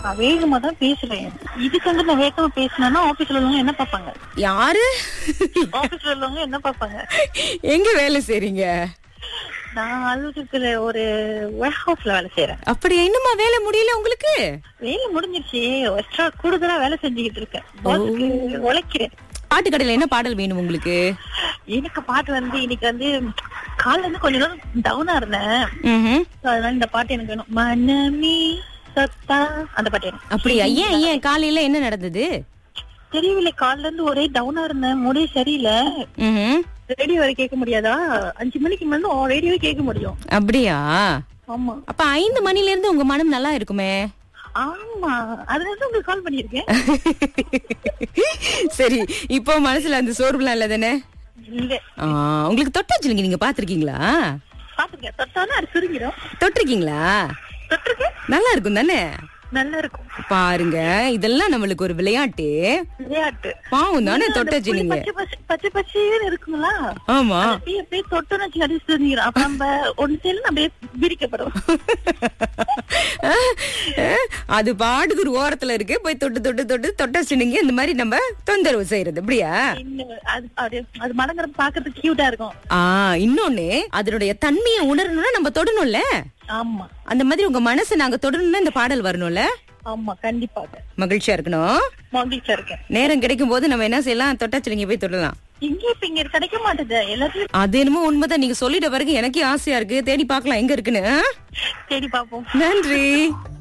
நான் வேகமா தான் பேசுறேன் இதுக்காக நான் வேகமா பேசினேன்னா ஆபீஸ்ல உள்ளவங்க என்ன பார்ப்பாங்க யாரு ஆபீஸ்ல உள்ளவங்க என்ன பார்ப்பாங்க எங்க வேலை செய்றீங்க நான் அலுவலகத்துல ஒரு வேர் ஹவுஸ்ல வேலை செய்யறேன் அப்படியா இன்னுமா வேலை முடியல உங்களுக்கு வேலை முடிஞ்சிருச்சு எக்ஸ்ட்ரா கூடுதலா வேலை செஞ்சுக்கிட்டு இருக்கேன் பாஸ்க்கு உழைக்கிறேன் பாட்டு கடையில என்ன பாடல் வேணும் உங்களுக்கு எனக்கு பாட்டு வந்து இன்னைக்கு வந்து காலைல இருந்து கொஞ்ச நேரம் டவுனா இருந்தேன் ம்ஹும். So, அதனால இந்த பாட்டு எனக்கு வேணும் மனமி சத்தா அந்த பாட்டு வேணும் அப்படியா ஏன் ஏன் காலையில என்ன நடந்தது தெரியவில்லை காலைல இருந்து ஒரே டவுனா இருந்தேன் முடிய சரியில்லை ம்ஹும். ரேடியோ வரை கேட்க முடியாதா அஞ்சு மணிக்கு மேல ரேடியோ கேட்க முடியும் அப்படியா ஆமா அப்ப ஐந்து மணில இருந்து உங்க மனம் நல்லா இருக்குமே ஆமா அதனால தான் உங்களுக்கு கால் பண்ணிருக்கேன் சரி இப்போ மனசுல அந்த சோர்வுலாம் இல்ல தானே இல்ல ஆ, உங்களுக்கு தொட்டாச்சுலங்க நீங்க பாத்திருக்கீங்களா பாத்துருக்கேன் தொட்டாலும் அது சுருங்கிடும் தொட்டிருக்கீங்களா தொட்டிருக்கேன் நல்லா இருக்கும் தானே நல்லா இருக்கும் பாருங்க இதெல்லாம் நம்மளுக்கு ஒரு விளையாட்டு விளையாட்டு பாவம் தானே அந்த தொட்டாச்சு புளி நீங்க பச்சை பச்சை பச்சை பச்சைன்னு இருக்குங்களா ஆமா அப்படியே அப்படியே தொட்டோன்னு வச்சு அடிச்சு சுருங்கிடும் அப்ப நம்ம ஒன்னு சேர்ந்து அப்படியே விரிக்கப்படும் அது பாட்டுக்கு ஒரு ஓரத்துல இருக்கு போய் தொட்டு தொட்டு தொட்டு தொட்டாச்சுனுங்க இந்த மாதிரி நம்ம தொந்தரவு செய்யறது அப்படியா இன்னும் அது அப்படியே அது மடங்குறது பாக்குறதுக்கு கியூட்டா இருக்கும் ஆ இன்னொன்னு அதனுடைய தன்மையை உணரணும்னா நம்ம தொடணும்ல ஆமா அந்த மாதிரி உங்க மனசை நாங்க தொடரணும்னா இந்த பாடல் வரணும்ல ஆமா கண்டிப்பாக மகிழ்ச்சியா இருக்கணும் மகிழ்ச்சியா இருக்கேன் நேரம் கிடைக்கும் போது நம்ம என்ன செய்யலாம் தொட்டாச்சுலிங்க போய் தொடலாம் இங்க இப்ப இங்க கிடைக்க மாட்டேது எல்லாத்தையும் அது என்னமோ உண்மைதான் நீங்க சொல்லிட்ட பிறகு எனக்கே ஆசையா இருக்கு தேடி பார்க்கலாம் எங்க இருக்குன்னு ஆ? தேடி பாப்போம் நன்றி